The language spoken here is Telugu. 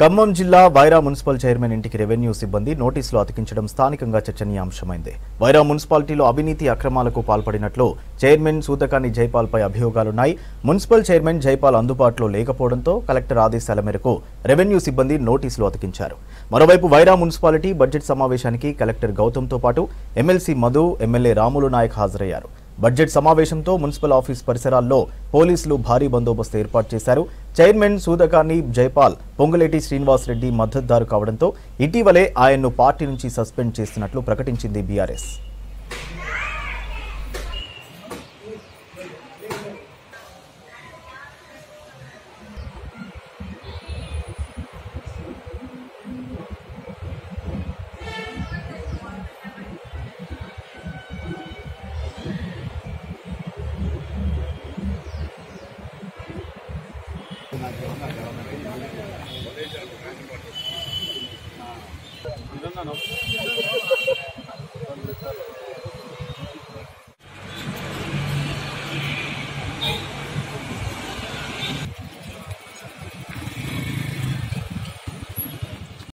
ఖమ్మం జిల్లా వైరా మున్సిపల్ చైర్మన్ ఇంటికి రెవెన్యూ సిబ్బంది నోటీసులు అతికించడం స్థానికంగా చర్చనీయాంశమైంది వైరా మున్సిపాలిటీలో అవినీతి అక్రమాలకు పాల్పడినట్లు చైర్మన్ సూతకాని జైపాల్పై అభియోగాలున్నాయి మున్సిపల్ చైర్మన్ జైపాల్ అందుబాటులో లేకపోవడంతో కలెక్టర్ ఆదేశాల మేరకు రెవెన్యూ సిబ్బంది నోటీసులు అతికించారు మరోవైపు వైరా మున్సిపాలిటీ బడ్జెట్ సమావేశానికి కలెక్టర్ గౌతమ్తో పాటు ఎమ్మెల్సీ మధు ఎమ్మెల్యే రాములు నాయక్ హాజరయ్యారు బడ్జెట్ సమావేశంతో మున్సిపల్ ఆఫీస్ పరిసరాల్లో పోలీసులు భారీ బందోబస్తు ఏర్పాటు చేశారు చైర్మన్ సూదకాని జైపాల్ పొంగులేటి శ్రీనివాస్ రెడ్డి మద్దతుదారు కావడంతో ఇటీవలే ఆయన్ను పార్టీ నుంచి సస్పెండ్ చేస్తున్నట్లు ప్రకటించింది బీఆర్ఎస్